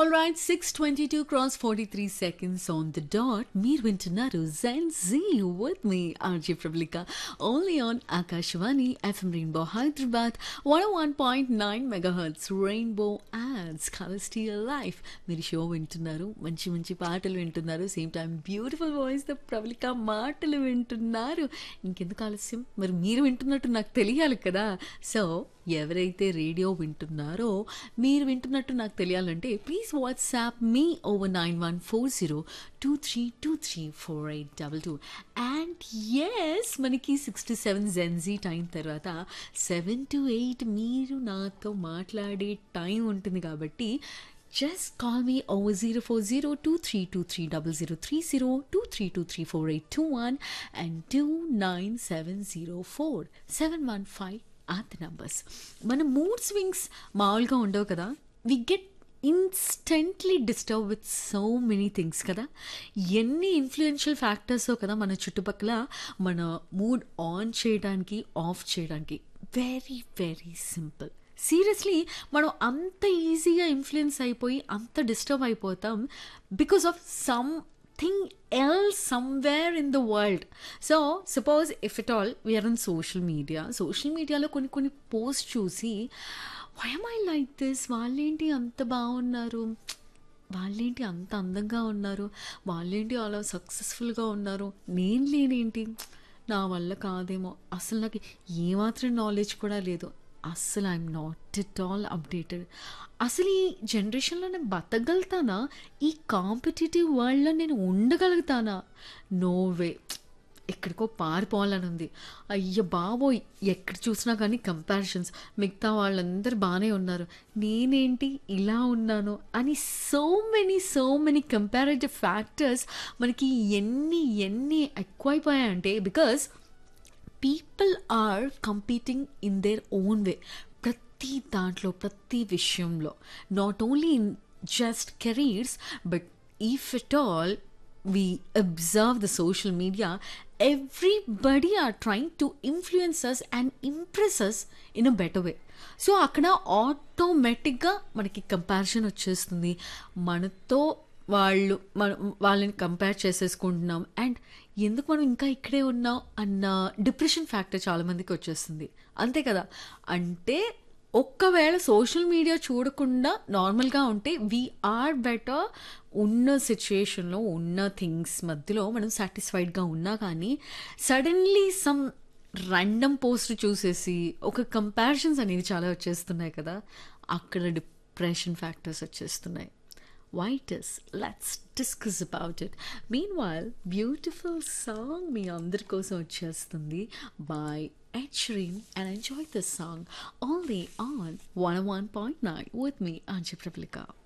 All right six twenty two cross forty three seconds on the dot మీరు వింటున్నారు Gen Z with me RJ Prabalika only on Akashvani FM rainbow Hyderabad one one point nine mega hertz rainbow ads celestial life మీరు show వింటున్నారు మంచి మంచి పాటలు వింటున్నారు same time beautiful voice the Prabalika మాటలు వింటున్నారు ఇంకెందుకు ఆలస్యం మరి మీరు వింటున్నట్టు నాకు తెలియాలి కదా సో ఎవరైతే రేడియో వింటున్నారో మీరు వింటున్నట్టు నాకు తెలియాలంటే please WhatsApp me over nine one four zero two three two three four eight double two and yes మనకి సిక్స్టీ సెవెన్ జెన్జీ టైం తర్వాత సెవెన్ టు ఎయిట్ మీరు నాతో మాట్లాడే టైం ఉంటుంది కాబట్టి just call me over 04023230030 23234821 and 29704 715 are the numbers మన mood swings మామూలుగా ఉండవు కదా we get instantly disturb with so many things కదా ఎన్ని ఇన్ఫ్లుయెన్షియల్ ఫ్యాక్టర్స్ కదా మన చుట్టుపక్కల మన మూడ్ ఆన్ చేయడానికి ఆఫ్ చేయడానికి వెరీ వెరీ సింపుల్ సీరియస్లీ మనం అంత ఈజీగా ఇన్ఫ్లుయెన్స్ అయిపోయి అంత డిస్టర్బ్ అయిపోతాం because of something else somewhere in the world so suppose if it all we are in social media సోషల్ మీడియాలో కొన్ని కొన్ని పోస్ట్ చూసి వైఎమ్ ఐ లైక్ దిస్ వాళ్ళేంటి అంత బాగున్నారు వాళ్ళేంటి అంత అందంగా ఉన్నారు వాళ్ళేంటి అలా సక్సెస్ఫుల్గా ఉన్నారు నేను లేనేంటి నా వల్ల కాదేమో అసలు నాకు ఏమాత్రం నాలెడ్జ్ కూడా లేదు అస్సలు I'm not at all updated అసలు ఈ జనరేషన్లో నేను బతకగలుగుతానా ఈ కాంపిటేటివ్ వరల్డ్లో నేను ఉండగలుగుతానా నో వే ఎక్కడికో పారిపోవాలని ఉంది అయ్య బాబోయ్ ఎక్కడ చూసినా కానీ కంపారిజన్స్ మిగతా వాళ్ళందరూ బాగానే ఉన్నారు నేనేంటి ఇలా ఉన్నాను అని so many so many comparative factors మనకి ఎన్ని ఎన్ని ఎక్కువైపోయాయంటే because people are competing in their own way ప్రతి దాంట్లో ప్రతి విషయంలో not only in just careers but if it all we observe the social media, everybody are trying to influence us and impress us in a better way. So అక్కడ ఆటోమేటిక్గా మనకి comparison వచ్చేస్తుంది మనతో వాళ్ళు మన వాళ్ళని కంపేర్ చేసేసుకుంటున్నాం అండ్ ఎందుకు మనం ఇంకా ఇక్కడే ఉన్నాం అన్న డిప్రెషన్ ఫ్యాక్టర్ చాలామందికి వచ్చేస్తుంది అంతే కదా అంటే ఒక్కవేళ సోషల్ మీడియా చూడకుండా నార్మల్గా ఉంటే వీఆర్ బెటర్ ఉన్న సిచ్యుయేషన్లో ఉన్న థింగ్స్ మధ్యలో మనం సాటిస్ఫైడ్గా ఉన్నా కానీ సడన్లీ సమ్ ర్యాండమ్ పోస్ట్ చూసేసి ఒక కంపారిజన్స్ అనేవి చాలా వచ్చేస్తున్నాయి కదా అక్కడ డిప్రెషన్ ఫ్యాక్టర్స్ వచ్చేస్తున్నాయి వైటస్ let's discuss about it meanwhile beautiful song మీ అందరి కోసం వచ్చేస్తుంది by Ed Sheeran and enjoy this song only on 101.9 with me, Anji Prablika.